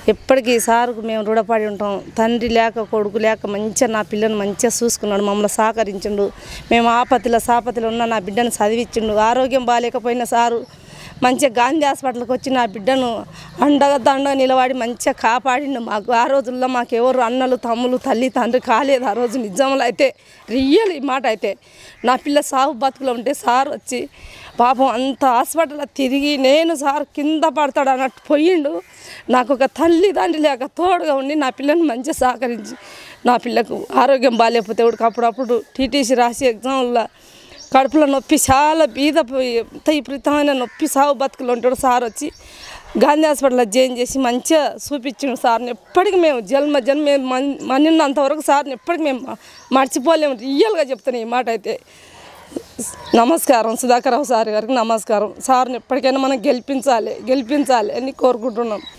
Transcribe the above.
ఎప్పటికీ సార్కు మేము రుణపడి ఉంటాం తండ్రి లేక కొడుకు లేక మంచిగా నా పిల్లని మంచిగా చూసుకున్నాడు మమ్మల్ని సహకరించిండు మేము ఆపత్తిలో సాపతిలో ఉన్న నా బిడ్డను చదివించిండు ఆరోగ్యం బాగాలేకపోయినా సారు మంచిగా గాంధీ హాస్పిటల్కి వచ్చి నా బిడ్డను అండగా దండగా నిలబడి మంచిగా కాపాడిండు మాకు ఆ రోజుల్లో మాకు ఎవరు అన్నలు తమ్ములు తల్లి తండ్రి కాలేదు ఆ రోజు నిజంలో అయితే రియల్ ఈ మాట అయితే నా పిల్ల సాగు బతుకులో ఉంటే సార్ వచ్చి పాపం అంత హాస్పిటల్లో తిరిగి నేను సార్ కింద పడతాడు అన్నట్టు పోయిండు నాకు ఒక తల్లి తండ్రి లేక తోడుగా ఉండి నా పిల్లని మంచిగా సహకరించి నా పిల్లకు ఆరోగ్యం బాగాలేకపోతే అప్పుడప్పుడు టీటీసీ రాసి ఎగ్జామ్లో కడుపులో నొప్పి చాలా బీద పోయి ఎంత విపరీతమైన నొప్పి సాగు బతుకులు ఉంటాడు సార్ వచ్చి గాంధీ హాస్పిటల్లో జాయిన్ చేసి మంచిగా చూపించిండు సార్ని ఎప్పటికీ మేము జన్మ జన్మ మేము మన్- మన్నినంత వరకు సార్ని ఎప్పటికీ మేము మ- మర్చిపోలేము రియల్గా చెప్తాను ఈ మాట అయితే నమస్కారం సుధాకర్ రావు సార్ గారికి నమస్కారం సార్ని ఎప్పటికైనా మనం గెలిపించాలి గెలిపించాలి అని కోరుకుంటున్నాం